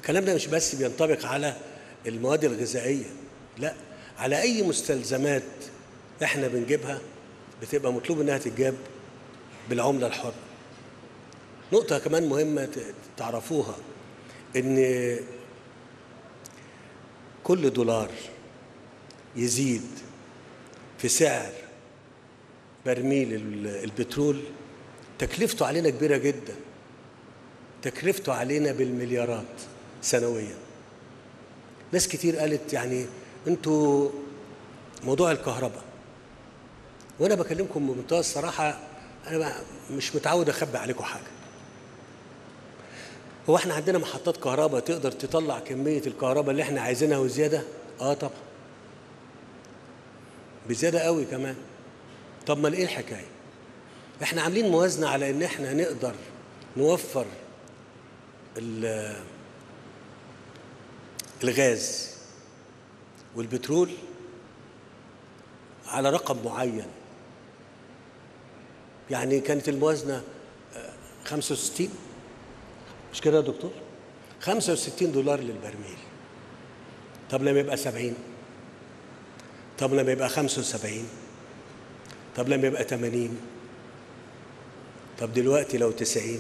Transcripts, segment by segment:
الكلام ده مش بس بينطبق على المواد الغذائيه لا على اي مستلزمات احنا بنجيبها بتبقى مطلوب انها تتجاب بالعمله الحره نقطه كمان مهمه تعرفوها ان كل دولار يزيد في سعر برميل البترول تكلفته علينا كبيره جدا تكلفته علينا بالمليارات سنويا ناس كتير قالت يعني انتوا موضوع الكهرباء وانا بكلمكم بمنتهى الصراحه انا مش متعود اخبي عليكم حاجه هو احنا عندنا محطات كهرباء تقدر تطلع كميه الكهرباء اللي احنا عايزينها وزياده اه طبعا بزياده قوي كمان طب ما ايه الحكايه احنا عاملين موازنه على ان احنا نقدر نوفر الغاز والبترول على رقم معين يعني كانت الموازنة 65 مش كده يا دكتور 65 دولار للبرميل طب لما يبقى 70 طب لما يبقى 75 طب لما يبقى 80 طب دلوقتي لو 90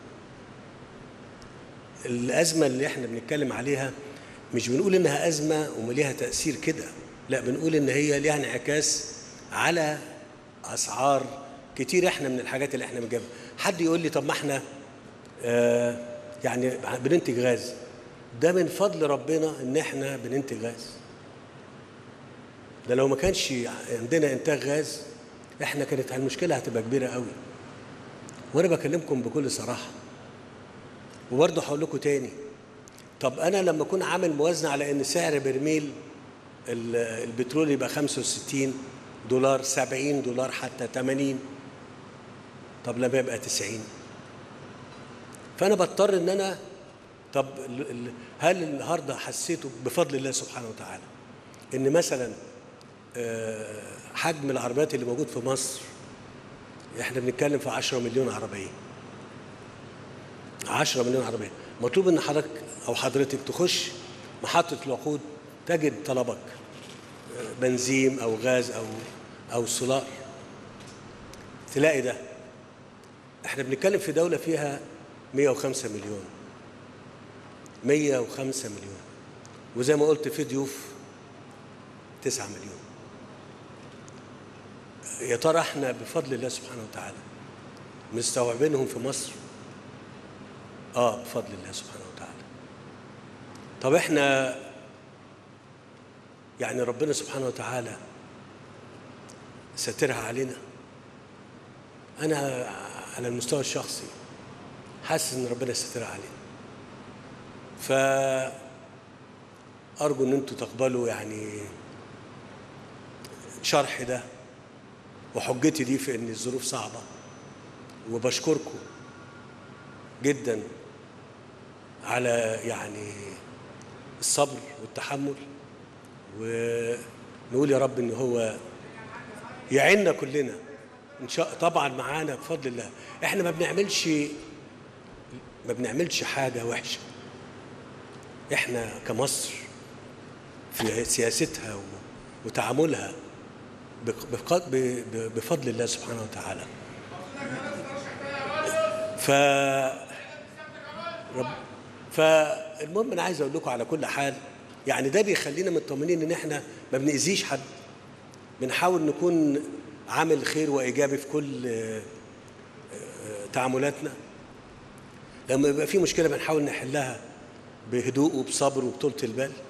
الأزمة اللي احنا بنتكلم عليها مش بنقول إنها أزمة وليها تأثير كده لا بنقول إن هي ليها انعكاس على أسعار كتير احنا من الحاجات اللي احنا بنجيبها حد يقول لي طب ما احنا آه يعني بننتج غاز ده من فضل ربنا ان احنا بننتج غاز ده لو ما كانش عندنا انتاج غاز احنا كانت المشكله هتبقى كبيره قوي وانا بكلمكم بكل صراحه وبرضه هقول لكم تاني طب انا لما اكون عامل موازنه على ان سعر برميل البترول يبقى 65 دولار 70 دولار حتى 80 طب لما يبقى 90 فانا بضطر ان انا طب هل النهارده حسيته بفضل الله سبحانه وتعالى ان مثلا حجم العربيات اللي موجود في مصر احنا بنتكلم في 10 مليون عربيه 10 مليون عربيه مطلوب ان حضرتك او حضرتك تخش محطه الوقود تجد طلبك بنزين او غاز او او سولار تلاقي ده احنا بنتكلم في دوله فيها 105 مليون 105 مليون وزي ما قلت في ضيوف 9 مليون يا ترى احنا بفضل الله سبحانه وتعالى مستوعبينهم في مصر اه بفضل الله سبحانه وتعالى طب احنا يعني ربنا سبحانه وتعالى ساترها علينا انا على المستوى الشخصي حاسس ان ربنا ساترها علينا ف ارجو ان انتم تقبلوا يعني شرح ده وحجتي دي في ان الظروف صعبه وبشكركم جدا على يعني الصبر والتحمل ونقول يا رب ان هو يعيننا كلنا ان شاء طبعا معانا بفضل الله احنا ما بنعملش ما بنعملش حاجه وحشه احنا كمصر في سياستها وتعاملها بفضل الله سبحانه وتعالى ف رب فالمهم انا عايز اقول لكم على كل حال يعني ده بيخلينا مطمنين ان احنا ما بنأذيش حد بنحاول نكون عامل خير وايجابي في كل تعاملاتنا لما يبقى في مشكله بنحاول نحلها بهدوء وبصبر وبطولة البال